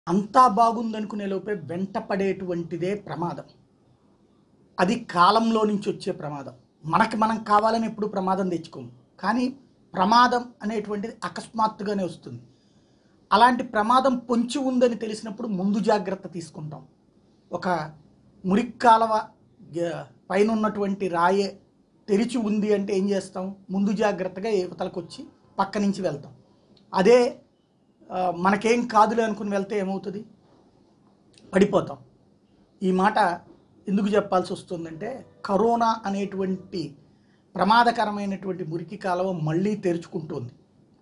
అంతా బాగుందనుకునే లోపే వెంట పడేటువంటిదే ప్రమాదం అది కాలంలో నుంచి వచ్చే ప్రమాదం మనకి మనం కావాలని ఎప్పుడు ప్రమాదం తెచ్చుకోము కానీ ప్రమాదం అనేటువంటిది అకస్మాత్తుగానే వస్తుంది అలాంటి ప్రమాదం పొంచి ఉందని తెలిసినప్పుడు ముందు జాగ్రత్త తీసుకుంటాం ఒక మురిక్కాలవ గ- పైన ఉన్నటువంటి రాయే తెరిచి ఉంది అంటే ఏం చేస్తాం ముందు జాగ్రత్తగా యువతలకు వచ్చి పక్క నుంచి వెళ్తాం అదే ఆ, మనకేం కాదులే అనుకుని వెళ్తే ఏమవుతుంది పడిపోతాం ఈ మాట ఎందుకు చెప్పాల్సి వస్తుందంటే కరోనా అనేటువంటి ప్రమాదకరమైనటువంటి మురికి కాలువ మళ్ళీ తెరుచుకుంటోంది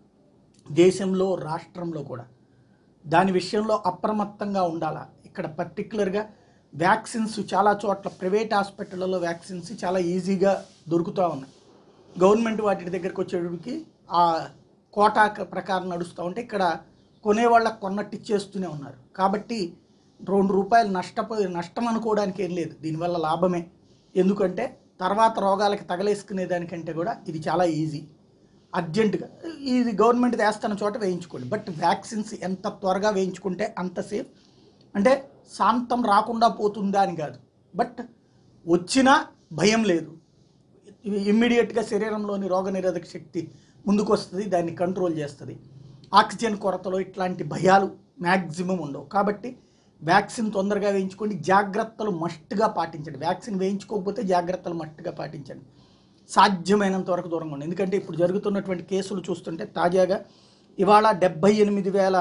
దేశంలో రాష్ట్రంలో కూడా దాని విషయంలో అప్రమత్తంగా ఉండాలా ఇక్కడ పర్టికులర్గా వ్యాక్సిన్స్ చాలా చోట్ల ప్రైవేట్ హాస్పిటళ్ళలో వ్యాక్సిన్స్ చాలా ఈజీగా దొరుకుతూ ఉన్నాయి గవర్నమెంట్ వాటి దగ్గరికి వచ్చేటికి ఆ కోటా ప్రకారం నడుస్తూ ఉంటే ఇక్కడ కొనేవాళ్ళకి కొన్నట్టు ఇచ్చేస్తూనే ఉన్నారు కాబట్టి రెండు రూపాయలు నష్టపోయి నష్టం అనుకోవడానికి ఏం లేదు దీనివల్ల లాభమే ఎందుకంటే తర్వాత రోగాలకి తగలేసుకునే దానికంటే కూడా ఇది చాలా ఈజీ అర్జెంటుగా ఇది గవర్నమెంట్ వేస్తున్న చోట వేయించుకోండి బట్ వ్యాక్సిన్స్ ఎంత త్వరగా వేయించుకుంటే అంత సేఫ్ అంటే శాంతం రాకుండా పోతుందా అని కాదు బట్ వచ్చినా భయం లేదు ఇమ్మీడియట్గా శరీరంలోని రోగనిరోధక శక్తి ముందుకు వస్తుంది దాన్ని కంట్రోల్ చేస్తుంది ఆక్సిజన్ కొరతలో ఇట్లాంటి భయాలు మ్యాక్సిమం ఉండవు కాబట్టి వ్యాక్సిన్ తొందరగా వేయించుకోండి జాగ్రత్తలు మస్ట్గా పాటించండి వ్యాక్సిన్ వేయించుకోకపోతే జాగ్రత్తలు మస్ట్గా పాటించండి సాధ్యమైనంత వరకు దూరంగా ఉండండి ఎందుకంటే ఇప్పుడు జరుగుతున్నటువంటి కేసులు చూస్తుంటే తాజాగా ఇవాళ డెబ్బై ఎనిమిది వేల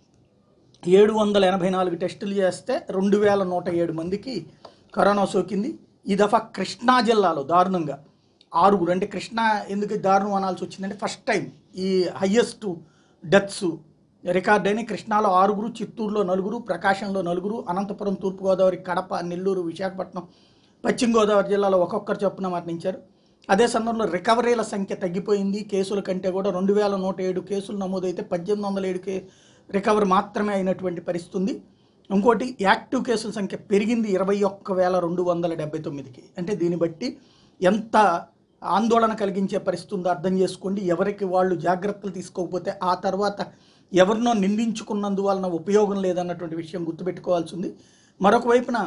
ఏడు వందల ఎనభై నాలుగు టెస్టులు చేస్తే రెండు వేల నూట ఏడు మందికి కరోనా సోకింది ఈ దఫా కృష్ణా జిల్లాలో దారుణంగా ఆరుగురు అంటే కృష్ణా ఎందుకు దారుణం అనాల్సి వచ్చిందంటే ఫస్ట్ టైం ఈ హయ్యెస్ట్ డెత్స్ రికార్డ్ అయిన కృష్ణాలో ఆరుగురు చిత్తూరులో నలుగురు ప్రకాశంలో నలుగురు అనంతపురం తూర్పుగోదావరి కడప నెల్లూరు విశాఖపట్నం పశ్చిమ గోదావరి జిల్లాలో ఒక్కొక్కరు చొప్పున మరణించారు అదే సందర్భంలో రికవరీల సంఖ్య తగ్గిపోయింది కేసుల కంటే కూడా రెండు వేల నూట ఏడు కేసులు నమోదైతే పద్దెనిమిది వందల ఏడు కే రికవరీ మాత్రమే అయినటువంటి పరిస్థితి ఉంది ఇంకోటి యాక్టివ్ కేసుల సంఖ్య పెరిగింది ఇరవై ఒక్క వేల రెండు వందల డెబ్బై తొమ్మిదికి అంటే దీన్ని బట్టి ఎంత ఆందోళన కలిగించే పరిస్థితి ఉందో అర్థం చేసుకోండి ఎవరికి వాళ్ళు జాగ్రత్తలు తీసుకోకపోతే ఆ తర్వాత ఎవరినో నిందించుకున్నందువలన ఉపయోగం లేదన్నటువంటి విషయం గుర్తుపెట్టుకోవాల్సి ఉంది మరొక వైపున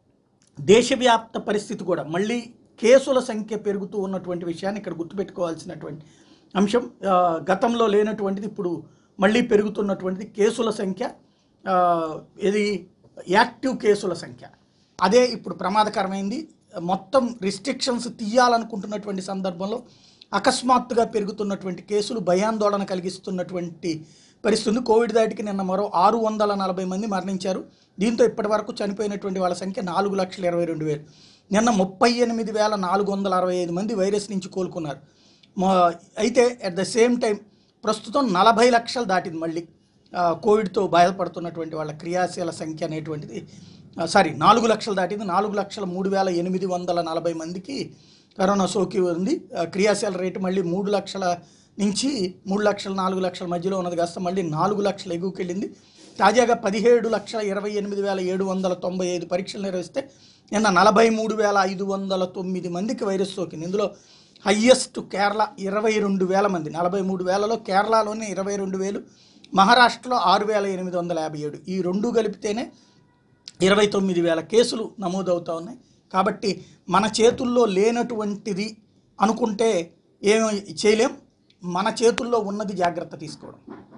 దేశవ్యాప్త పరిస్థితి కూడా మళ్ళీ కేసుల సంఖ్య పెరుగుతూ ఉన్నటువంటి విషయాన్ని ఇక్కడ గుర్తుపెట్టుకోవాల్సినటువంటి అంశం ఆ, గతంలో లేనటువంటిది ఇప్పుడు మళ్ళీ పెరుగుతున్నటువంటిది కేసుల సంఖ్య ఆ, ఇది యాక్టివ్ కేసుల సంఖ్య అదే ఇప్పుడు ప్రమాదకరమైంది మొత్తం రిస్ట్రిక్షన్స్ తీయాలనుకుంటున్నటువంటి సందర్భంలో అకస్మాత్తుగా పెరుగుతున్నటువంటి కేసులు భయాందోళన కలిగిస్తున్నటువంటి పరిస్థితి ఉంది. కోవిడ్ దాటికి నిన్న మరో ఆరు వందల నలభై మంది మరణించారు దీంతో ఇప్పటి వరకు చనిపోయినటువంటి వాళ్ళ సంఖ్య నాలుగు లక్షల ఇరవై రెండు వేలు నిన్న ముప్పై ఎనిమిది వేల నాలుగు వందల అరవై ఐదు మంది వైరస్ నుంచి కోలుకున్నారు మా- అయితే అట్ ద సేమ్ టైం ప్రస్తుతం నలభై లక్షలు దాటింది మళ్ళీ ఆ, కోవిడ్తో బాధపడుతున్నటువంటి వాళ్ళ క్రియాశీల సంఖ్య అనేటువంటిది ఆ, సారీ నాలుగు లక్షలు దాటింది నాలుగు లక్షల మూడు వేల ఎనిమిది వందల నలభై మందికి కరోనా సోకి ఉంది ఆ, క్రియాశీల రేటు మళ్ళీ మూడు లక్షల నుంచి మూడు లక్షల నాలుగు లక్షల మధ్యలో ఉన్నది కాస్త మళ్ళీ నాలుగు లక్షల ఎగువకి వెళ్ళింది తాజాగా పదిహేడు లక్షల ఇరవై ఎనిమిది వేల ఏడు వందల తొంభై ఐదు పరీక్షలు నిర్వహిస్తే నిన్న నలభై మూడు వేల ఐదు వందల తొమ్మిది మందికి వైరస్ సోకింది ఇందులో హయ్యెస్ట్ కేరళ ఇరవై రెండు వేల మంది నలభై మూడు వేలలో కేరళలోనే ఇరవై రెండు వేలు మహారాష్ట్రలో ఆరు వేల ఎనిమిది వందల యాభై ఏడు ఈ రెండు కలిపితేనే ఇరవై తొమ్మిది వేల కేసులు నమోదవుతా ఉన్నాయి కాబట్టి మన చేతుల్లో లేనటువంటిది అనుకుంటే ఏమి చేయలేం మన చేతుల్లో ఉన్నది జాగ్రత్త తీసుకోవడం